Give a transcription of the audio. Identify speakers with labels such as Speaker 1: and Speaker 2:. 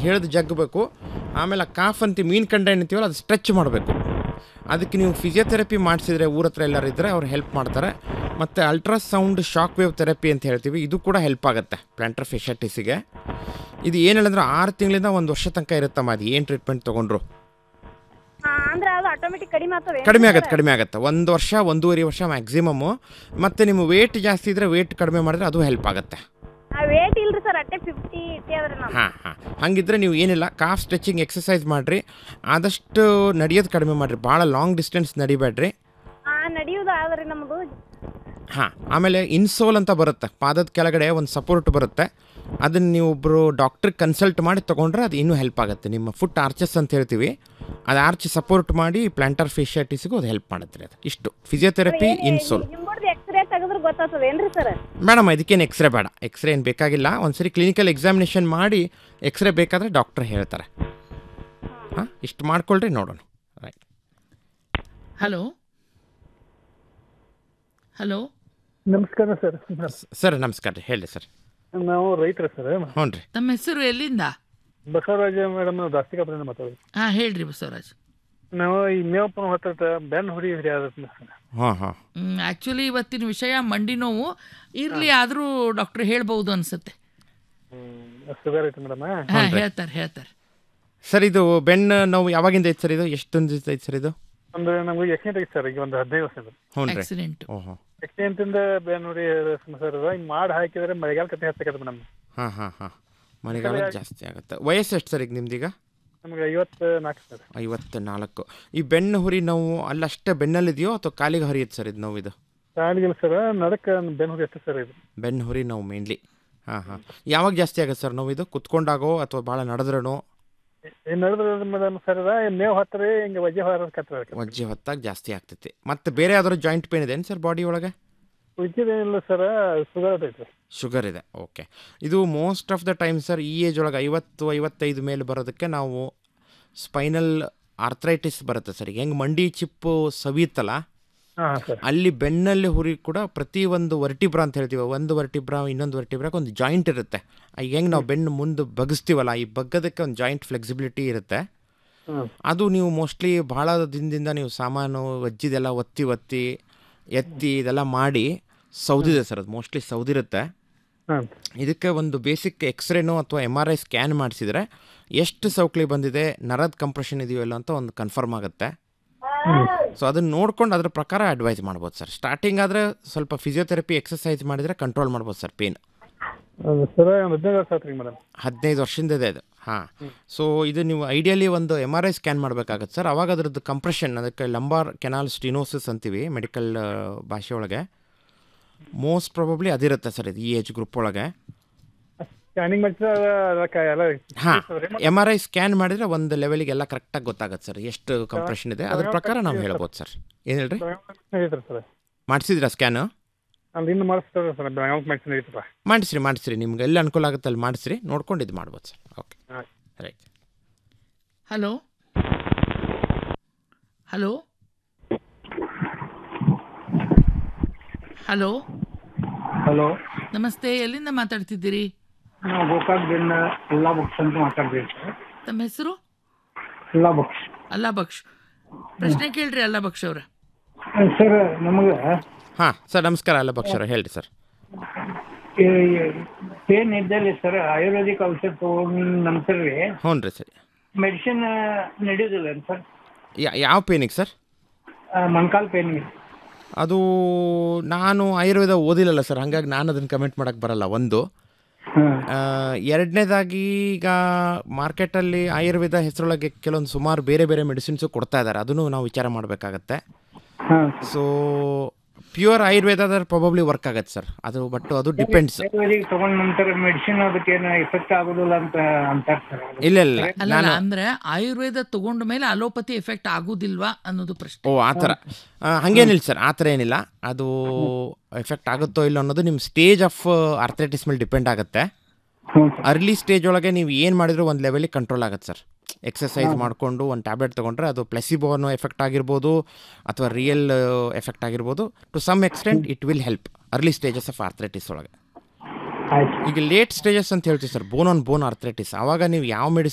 Speaker 1: ಹೇಳ್ದು ಜಗ್ಗಬೇಕು ಆಮೇಲೆ ಆ ಕಾಫ್ ಅಂತ ಮೀನು ಕಂಡ ಏನಂತೀವಲ್ಲ ಅದು ಸ್ಟ್ರೆಚ್ ಮಾಡಬೇಕು ಅದಕ್ಕೆ ನೀವು ಫಿಸಿಯೋಥೆರಪಿ ಮಾಡಿಸಿದ್ರೆ ಊರ ಹತ್ರ ಎಲ್ಲರೂ ಇದ್ದರೆ ಅವ್ರು ಹೆಲ್ಪ್ ಮಾಡ್ತಾರೆ ಮತ್ತು ಅಲ್ಟ್ರಾಸೌಂಡ್ ಶಾಕ್ ವೇವ್ ಥೆರಪಿ ಅಂತ ಹೇಳ್ತೀವಿ ಇದು ಕೂಡ ಹೆಲ್ಪ್ ಆಗುತ್ತೆ ಪ್ಲಾಂಟರ್ ಫಿಶಟಿಸಿಗೆ ಇದು ಏನು ಹೇಳಿದ್ರೆ ಆರು ತಿಂಗಳಿಂದ ಒಂದು ವರ್ಷ ತನಕ ಇರುತ್ತಮ್ಮ ಅದು ಏನು ಟ್ರೀಟ್ಮೆಂಟ್ ತೊಗೊಂಡ್ರು
Speaker 2: ಹಾ ಅಂದ್ರೆ ಅದು ಆಟೋಮೆಟಿಕ್ ಕಡಿಮೆ ಆಗ್ತದೆ
Speaker 1: ಕಡಿಮೆ ಆಗುತ್ತೆ ಕಡಿಮೆ ಆಗುತ್ತೆ ಒಂದು ವರ್ಷ ಒಂದೂವರೆ ವರ್ಷ ಮ್ಯಾಕ್ಸಿಮಮ್ಮು ಮತ್ತು ನಿಮ್ಮ ವೇಟ್ ಜಾಸ್ತಿ ಇದ್ದರೆ ವೇಟ್ ಕಡಿಮೆ ಮಾಡಿದ್ರೆ ಅದು ಹೆಲ್ಪ್ ಆಗುತ್ತೆ
Speaker 2: ವೇಟ್ ಇಲ್ರಿ ಸರ್ ಅಟ್ಟೆ ಫಿಫ್ಟಿ ಇಟ್ಟೆ ಅದ್ರಿ ನಾವು
Speaker 1: ಹಾಂ ಹಾಂ ಹಾಗಿದ್ರೆ ನೀವು ಏನಿಲ್ಲ ಕಾಫ್ ಸ್ಟ್ರೆಚಿಂಗ್ ಎಕ್ಸಸೈಸ್ ಮಾಡಿರಿ ಆದಷ್ಟು ನಡೆಯೋದು ಕಡಿಮೆ ಮಾಡಿರಿ ಭಾಳ ಲಾಂಗ್ ಡಿಸ್ಟೆನ್ಸ್ ನಡಿಬೇಡ್ರಿ
Speaker 2: ಹಾ ನಡೆಯುವುದು ಆದ್ರಿ ನಮ್ಮದು
Speaker 1: ಹಾಂ ಆಮೇಲೆ ಇನ್ಸೋಲ್ ಅಂತ ಬರುತ್ತೆ ಪಾದದ ಕೆಳಗಡೆ ಒಂದು ಸಪೋರ್ಟ್ ಬರುತ್ತೆ ಅದನ್ನು ನೀವು ಒಬ್ಬರು ಡಾಕ್ಟ್ರಿಗೆ ಕನ್ಸಲ್ಟ್ ಮಾಡಿ ತೊಗೊಂಡ್ರೆ ಅದು ಇನ್ನೂ ಹೆಲ್ಪ್ ಆಗುತ್ತೆ ನಿಮ್ಮ ಫುಟ್ ಆರ್ಚಸ್ ಅಂತ ಹೇಳ್ತೀವಿ ಅದು ಆರ್ಚ್ ಸಪೋರ್ಟ್ ಮಾಡಿ ಪ್ಲಾಂಟರ್ ಫಿಶಿಯಾಟಿಸ್ಗೂ ಅದು ಹೆಲ್ಪ್ ಮಾಡುತ್ತೆ ರೀ ಅದು ಇಷ್ಟು ಫಿಸಿಯೋಥೆರಪಿ ಇನ್ಸೋಲ್
Speaker 2: ನಿಮ್ಮದು ಎಕ್ಸ್ರೇ ತೆಗೆದ್ರೆ ಗೊತ್ತಾಗ್ತದೆ ಏನ್ರಿ ಸರ್
Speaker 1: ಮೇಡಮ್ ಇದಕ್ಕೇನು ಎಕ್ಸ್ರೇ ಬೇಡ ಎಕ್ಸ್ರೇ ಏನು ಬೇಕಾಗಿಲ್ಲ ಒಂದ್ಸರಿ ಕ್ಲಿನಿಕಲ್ ಎಕ್ಸಾಮಿನೇಷನ್ ಮಾಡಿ ಎಕ್ಸ್ರೇ ಬೇಕಾದರೆ ಡಾಕ್ಟ್ರ್ ಹೇಳ್ತಾರೆ ಹಾಂ ಇಷ್ಟು ಮಾಡ್ಕೊಳ್ರಿ ನೋಡೋಣ ರೈಟ್
Speaker 3: ಹಲೋ ಹಲೋ
Speaker 4: ನಮಸ್ಕಾರ ಸರ್
Speaker 1: ಸರ್ ನಮಸ್ಕಾರ ರೀ ಹೇಳಿ ಸರ್
Speaker 4: ನಾವು ರೈತರು ಸರ್
Speaker 1: ಹ್ಞೂ ರೀ
Speaker 3: ತಮ್ಮ ಹೆಸರು ಎಲ್ಲಿಂದ
Speaker 4: ಬಸವರಾಜ ಮೇಡಮ್ ನಾವು ದಾಸ್ತಿಕಾಪುರದಿಂದ ಮಾತಾಡೋದು
Speaker 3: ಹಾಂ ಹೇಳ್ರಿ ಬಸವರಾಜ್
Speaker 4: ನಾವು ಈ ಮೇವಪ್ಪನ ಹೊತ್ತ ಬೆನ್ ಹುಡಿ ಹಿಡಿ ಆದತ್ ಸರ್
Speaker 1: ಹಾಂ ಹಾಂ
Speaker 3: ಆ್ಯಕ್ಚುಲಿ ಇವತ್ತಿನ ವಿಷಯ ಮಂಡಿ ನೋವು ಇರಲಿ ಆದರೂ ಡಾಕ್ಟರ್ ಹೇಳ್ಬೋದು ಅನ್ಸುತ್ತೆ
Speaker 4: ಶುಗರ್ ಐತೆ ಮೇಡಮ್
Speaker 3: ಹಾಂ ಹೇಳ್ತಾರೆ ಹೇಳ್ತಾರೆ
Speaker 1: ಸರ್ ಇದು ಬೆನ್ನು ನೋವು ಯಾವಾಗಿಂದ ಐತೆ ಸರ್ ಇದು ಎಷ್ಟೊಂದು ದಿವಸ ಐತೆ ಸರ್ ಇದು
Speaker 4: ಅಂದ್ರೆ ನಮ್ಗೆ ಎಕ್ಸಿಡೆಂಟ್ ಐತೆ ಸರ್ ಈಗ ಒಂದು ಹದಿನೈದು ವರ್ಷ
Speaker 1: ಹ್ಞೂ ರೀ
Speaker 3: ಆಕ್ಸಿಡೆಂಟ್
Speaker 1: ಓಹೋ
Speaker 4: ಎಕ್ಸಿಡೆಂಟಿಂದ ಬೆನ್ ಹುಡಿ ಸರ್ ಈಗ ಮಾಡಿ ಹಾಕಿದ್ರೆ ಮಳೆಗಾಲ ಕತೆ ಹತ್ತಕತ್ತೆ ಮೇಡಮ್
Speaker 1: ಹಾಂ ಹಾಂ ಹಾಂ ಮಳೆಗಾಲ ಜಾಸ್ತಿ ಆಗುತ್ತೆ ವಯಸ್ಸು ಎಷ್ಟು ಸರ್ ಈಗ ನಿಮ್ದೀಗ
Speaker 4: ನಮ್ಗೆ ಐವತ್ತು ನಾಲ್ಕು ಸರ್
Speaker 1: ಐವತ್ತು ನಾಲ್ಕು ಈ ಬೆನ್ನು ಹುರಿ ನೋವು ಅಲ್ಲಷ್ಟೇ ಬೆನ್ನಲ್ಲಿದೆಯೋ ಅಥವಾ ಕಾಲಿಗೆ ಹರಿಯುತ್ತೆ ಸರ್ ಇದು ನೋವು ಇದು
Speaker 4: ಕಾಲಿಗಿಲ್ಲ ಸರ್ ನಡಕ ಬೆನ್ ಹುಡಿ ಅಷ್ಟೇ ಸರ್ ಇದು
Speaker 1: ಬೆನ್ನು ಹುರಿ ನೋವು ಮೇನ್ಲಿ ಹಾಂ ಹಾಂ ಯಾವಾಗ ಜಾಸ್ತಿ ಆಗುತ್ತೆ ಸರ್ ನೋವು ಇದು ಕುತ್ಕೊಂಡಾಗೋ ಅಥವಾ ಭಾಳ ನಡೆದ್ರೂ
Speaker 4: ಏನು ನಡೆದ್ರೆ ಮೇಡಮ್ ಸರ್ ಮೇವು ಹತ್ತರಿ ಹಿಂಗೆ ವಜ್ಜೆ ಹೊರಕತ್ತ
Speaker 1: ವಜ್ಜೆ ಹೊತ್ತಾಗ ಜಾಸ್ತಿ ಆಗ್ತೈತಿ ಮತ್ತು ಬೇರೆ ಯಾವ್ದಾದ್ರು ಜಾಯಿಂಟ್ ಪೇನ್ ಇದೆ ಸರ್ ಬಾಡಿ ಒಳಗೆ
Speaker 4: ಉಜ್ಜಿದೇನಿಲ್ಲ ಸರ್ ಶುಗರ್ ಐತೆ
Speaker 1: ಶುಗರ್ ಇದೆ ಓಕೆ ಇದು most of the time sir ಈ ಏಜ್ ಒಳಗೆ ಐವತ್ತು ಐವತ್ತೈದು ಮೇಲೆ ಬರೋದಕ್ಕೆ ನಾವು ಸ್ಪೈನಲ್ ಆರ್ಥ್ರೈಟಿಸ್ ಬರುತ್ತೆ ಸರ್ ಈಗ ಹೆಂಗೆ ಮಂಡಿ ಚಿಪ್ಪು ಸವಿಯುತ್ತಲ್ಲ
Speaker 4: ಹಾಂ ಸರ್
Speaker 1: ಅಲ್ಲಿ ಬೆನ್ನಲ್ಲಿ ಹುರಿ ಕೂಡ ಪ್ರತಿ ಒಂದು ವರ್ಟಿಬ್ರಾ ಅಂತ ಹೇಳ್ತೀವಿ ಒಂದು ವರ್ಟಿಬ್ರಾ ಇನ್ನೊಂದು ವರ್ಟಿಬ್ರಾಕ್ಕೆ ಒಂದು ಜಾಯಿಂಟ್ ಇರುತ್ತೆ ಈಗ ಹೆಂಗೆ ನಾವು ಬೆನ್ನು ಮುಂದೆ ಬಗ್ಸ್ತೀವಲ್ಲ ಈ ಬಗ್ಗದಕ್ಕೆ ಒಂದು ಜಾಯಿಂಟ್ ಫ್ಲೆಕ್ಸಿಬಿಲಿಟಿ ಇರುತ್ತೆ
Speaker 4: ಹ್ಮ್.
Speaker 1: ಅದು ನೀವು ಮೋಸ್ಟ್ಲಿ ಭಾಳ ದಿನದಿಂದ ನೀವು ಸಾಮಾನು ಒಜ್ಜಿದೆಲ್ಲ ಒತ್ತಿ ಒತ್ತಿ ಎತ್ತಿ ಇದೆಲ್ಲ ಮಾಡಿ ಸೌದಿದೆ ಸರ್ ಅದು ಮೋಸ್ಟ್ಲಿ ಸೌದಿರುತ್ತೆ
Speaker 4: ಹಾಂ
Speaker 1: ಇದಕ್ಕೆ ಒಂದು ಬೇಸಿಕ್ ಎಕ್ಸ್ರೇನೋ ಅಥವಾ ಎಮ್ ಆರ್ ಐ ಸ್ಕ್ಯಾನ್ ಮಾಡಿಸಿದ್ರೆ ಎಷ್ಟು ಸೌಕ್ಳಿ ಬಂದಿದೆ ನರದ ಕಂಪ್ರೆಷನ್ ಇದೆಯೋ ಇಲ್ಲ ಅಂತ ಒಂದು ಕನ್ಫರ್ಮ್ ಆಗುತ್ತೆ ಸೊ ಅದನ್ನ ನೋಡ್ಕೊಂಡು ಅದ್ರ ಪ್ರಕಾರ ಅಡ್ವೈಸ್ ಮಾಡ್ಬೋದು ಸರ್ ಸ್ಟಾರ್ಟಿಂಗ್ ಆದರೆ ಸ್ವಲ್ಪ ಫಿಸಿಯೋಥೆರಪಿ ಎಕ್ಸಸೈಸ್ ಮಾಡಿದರೆ ಕಂಟ್ರೋಲ್ ಮಾಡ್ಬೋದು ಸರ್ ಪೇನ್
Speaker 4: ಅದು ಸರ್ ಒಂದು ಹದಿನೈದು ವರ್ಷ ಆತ್ರಿ ಮೇಡಮ್
Speaker 1: ಹದಿನೈದು ವರ್ಷದಿಂದ ಇದೆ ಅದು ಹಾಂ ಸೊ ಇದು ನೀವು ಐಡಿಯಲಿ ಒಂದು ಎಮ್ ಆರ್ ಐ ಸ್ಕ್ಯಾನ್ ಮಾಡಬೇಕಾಗತ್ತೆ ಸರ್ ಅವಾಗ ಅದ್ರದ್ದು ಕಂಪ್ರೆಷನ್ ಅದಕ್ಕೆ ಲಂಬಾರ್ ಕೆನಾಲ್ ಸ್ಟಿನೋಸಿಸ್ ಅಂತೀವಿ ಮೆಡಿಕಲ್ ಭಾಷೆ ಒಳಗೆ ಮೋಸ್ಟ್ ಪ್ರಾಬಬ್ಲಿ ಅದಿರುತ್ತೆ ಸರ್ ಇದು ಈ ಏಜ್ ಗ್ರೂಪ್ ಒಳಗೆ
Speaker 4: ಸ್ಕ್ಯಾನಿಂಗ್ ಮಾಡಿದ್ರೆ ಅದಕ್ಕೆ ಎಲ್ಲ
Speaker 1: ಹಾಂ ಎಮ್ ಆರ್ ಐ ಸ್ಕ್ಯಾನ್ ಮಾಡಿದರೆ ಒಂದು ಲೆವೆಲಿಗೆ ಎಲ್ಲ ಕರೆಕ್ಟಾಗಿ ಗೊತ್ತಾಗುತ್ತೆ ಸರ್ ಎಷ್ಟು ಕಂಪ್ರೆಷನ್ ಇದೆ ಅದ್ರ ಪ್ರಕಾರ ನಾವು ಹೇಳ್ಬೋದು ಸರ್ ಏನು ಹೇಳ್ರಿ
Speaker 4: ನಡೀತಾರೆ ಸರ್
Speaker 1: ಮಾಡಿಸಿದ್ರಾ ಸ್ಕ್ಯಾನು
Speaker 4: ಅಲ್ಲಿ ಇನ್ನು ಮಾಡಿಸ್ತಾರೆ ಸರ್ ಬೆಳಗಾವಿ ಮೆಡಿಸಿನ್ ನಡೀತಪ್ಪ
Speaker 1: ಮಾಡಿಸ್ರಿ ಮಾಡಿಸ್ರಿ ನಿಮ್ಗೆ ಎಲ್ಲಿ ಅನುಕೂಲ ಆಗುತ್ತೆ ಅಲ್ಲಿ ಮಾಡಿಸ್ರಿ ನೋಡ್ಕೊಂಡು ಇದು ಮಾಡ್ಬೋದು ಸರ್ ಓಕೆ
Speaker 4: ಹಾಂ
Speaker 1: right
Speaker 3: hello hello hello
Speaker 5: hello
Speaker 3: ನಮಸ್ತೆ ಎಲ್ಲಿಂದ ಮಾತಾಡ್ತಿದ್ದೀರಿ
Speaker 5: ನಾವು ಗೋಕಾಕ್ದಿಂದ ಎಲ್ಲಾ ಬುಕ್ಸ್ ಅಂತ ಮಾತಾಡ್ತೀವಿ ಸರ್
Speaker 3: ತಮ್ಮ ಹೆಸರು
Speaker 5: ಎಲ್ಲಾ ಬುಕ್ಸ್
Speaker 3: ಅಲ್ಲಾ ಬಕ್ಷ್ ಪ್ರಶ್ನೆ ಕೇಳ್ರಿ ಅಲ್ಲಾ ಬಕ್ಷ್ ಅವ್ರ
Speaker 5: ಸರ್ ನಮಗೆ
Speaker 1: ಹಾಂ ಸರ್ ನಮಸ್ಕಾರ ಅಲ್ಲ ಭಕ್ಷರ ಹೇಳ್ರಿ ಸರ್
Speaker 5: ಪೇನ್ ಇದ್ದಲ್ಲಿ ಸರ್ ಆಯುರ್ವೇದಿಕ್ ಔಷಧ ತಗೊಂಡ್ ನಂತರ
Speaker 1: ಹ್ಞೂ ರೀ ಸರಿ
Speaker 5: ಮೆಡಿಸಿನ್ ನಡೆಯೋದಿಲ್ಲ ಸರ್
Speaker 1: ಯಾ- ಯಾವ ಪೇನಿಗೆ ಸರ್
Speaker 5: ಮೊಣಕಾಲ್ ಪೇನ್ಗೆ
Speaker 1: ಅದು ನಾನು ಆಯುರ್ವೇದ ಓದಿಲ್ಲಲ್ಲ ಸರ್ ಹಾಗಾಗಿ ನಾನು ಅದನ್ನು ಕಮೆಂಟ್ ಮಾಡೋಕ್ಕೆ ಬರಲ್ಲ ಒಂದು
Speaker 5: ಹಾಂ
Speaker 1: ಆ, ಎರಡನೇದಾಗಿ ಈಗ ಮಾರ್ಕೆಟಲ್ಲಿ ಆಯುರ್ವೇದ ಹೆಸರೊಳಗೆ ಕೆಲವೊಂದು ಸುಮಾರು ಬೇರೆ ಬೇರೆ ಮೆಡಿಸಿನ್ಸು ಕೊಡ್ತಾ ಇದ್ದಾರೆ ಅದನ್ನು ನಾವು ವಿಚಾರ ಮಾಡಬೇಕಾಗತ್ತೆ
Speaker 5: ಹಾಂ
Speaker 1: ಸೊ ಪ್ಯೂರ್ ಆಯುರ್ವೇದ ಅದ್ರ ಪ್ರಾಬಬ್ಲಿ ವರ್ಕ್ ಆಗತ್ತೆ ಸರ್ ಅದು ಬಟ್ ಅದು ಡಿಪೆಂಡ್ಸ್
Speaker 5: ಆಯುರ್ವೇದಿಕ್ ತಗೊಂಡ್ ನಂತರ ಮೆಡಿಸಿನ್ ಅದಕ್ಕೆ ಏನು ಎಫೆಕ್ಟ್ ಆಗೋದಿಲ್ಲ ಅಂತ ಅಂತಾರೆ ಸರ್
Speaker 1: ಇಲ್ಲ ಇಲ್ಲ
Speaker 3: ಅಲ್ಲ
Speaker 1: ನಾನು
Speaker 3: ಅಂದ್ರೆ ಆಯುರ್ವೇದ ತಗೊಂಡ ಮೇಲೆ ಅಲೋಪತಿ ಎಫೆಕ್ಟ್ ಆಗುದಿಲ್ವಾ ಅನ್ನೋದು ಪ್ರಶ್ನೆ
Speaker 1: ಓ ಆ ಥರ ಆ, ಹಂಗೇನಿಲ್ಲ ಸರ್ ಆ ಥರ ಏನಿಲ್ಲ ಅದು ಎಫೆಕ್ಟ್ ಆಗುತ್ತೋ ಇಲ್ಲ ಅನ್ನೋದು ನಿಮ್ಮ ಸ್ಟೇಜ್ ಆಫ್ ಅರ್ಥೈಟಿಸ್ ಮೇಲೆ ಡಿಪೆಂಡ್ ಆಗುತ್ತೆ
Speaker 5: ಹ್ಞೂ ಸರ್
Speaker 1: ಅರ್ಲಿ ಸ್ಟೇಜ್ ಒಳಗೆ ನೀವು ಏನು ಮಾಡಿದ್ರು ಒಂದು ಲೆವೆಲಿಗೆ ಕಂಟ್ರೋಲ್ ಆಗುತ್ತೆ ಸರ್ ಎಕ್ಸಸೈಸ್ ಮಾಡಿಕೊಂಡು ಒಂದು ಟ್ಯಾಬ್ಲೆಟ್ ತೊಗೊಂಡ್ರೆ ಅದು ಪ್ಲೆಸಿಬೋ ಅನ್ನೋ ಎಫೆಕ್ಟ್ ಆಗಿರ್ಬೋದು ಅಥವಾ ರಿಯಲ್ ಎಫೆಕ್ಟ್ ಆಗಿರ್ಬೋದು to some extent it will help early stages of arthritis ಒಳಗೆ
Speaker 5: ಆಯ್ತು
Speaker 1: ಈಗ ಲೇಟ್ ಸ್ಟೇಜಸ್ ಅಂತ ಹೇಳ್ತೀವಿ sir bone on bone arthritis ಆವಾಗ ನೀವು ಯಾವ ಮೆಡಿಸಿನ್